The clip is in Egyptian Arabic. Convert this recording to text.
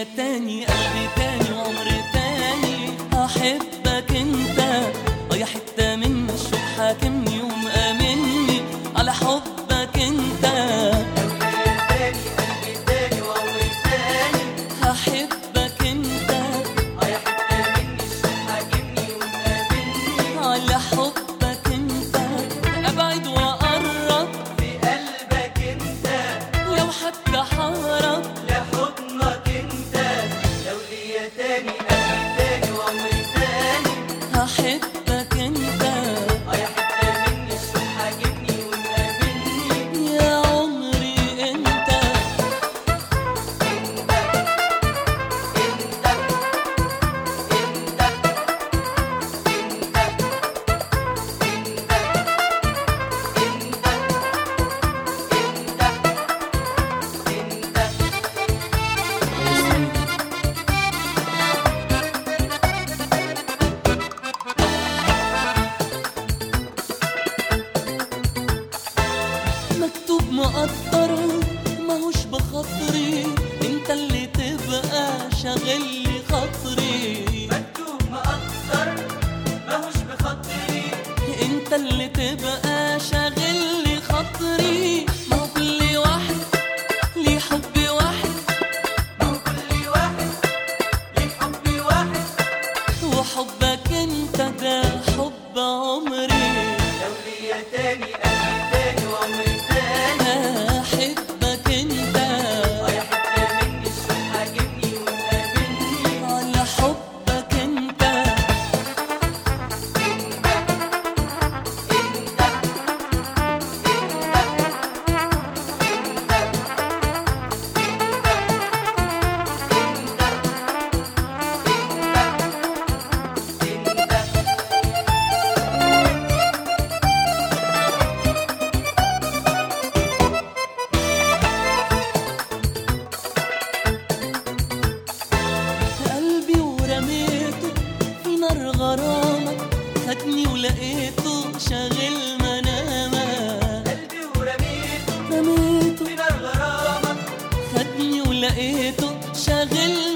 ليا تاني قلبي تاني وعمر تاني احبك انت اه يا حته من الشوق حاكمني ومأمني على حبك انت تاني قلبي تاني وعمري تاني هحبك انت اه يا حتة مني الشوق حاكمني ومقابلني على حبك انت ابعد واقرب في قلبك انت لو حتى حارب لحضنك انت لو ليا تاني قلبي تاني وعمري تاني هحبك انت اه يا حتة مني الشوق حاكمني ومقابلني يا عمري انت انت انت انت انت مكتوب مقدر ماهوش بخاطري انت اللي تبقى شاغل لي خاطري مكتوب مقدر ماهوش بخاطري انت اللي تبقى شاغل لي خاطري ما هو كل واحد ليه حب واحد ما هو كل واحد ليه حب واحد وحبك انت ده حب عمري لو ليا تاني قلبي تاني وعمري تاني احبك انت اه يا حتة مني الشوق حاجبني ومقابلني على حبك انت قلبي ورميته في نار غرامك خدني ولقيته شاغل منامك قلبي ورميته رميته في نار غرامك خدني ولقيته شاغل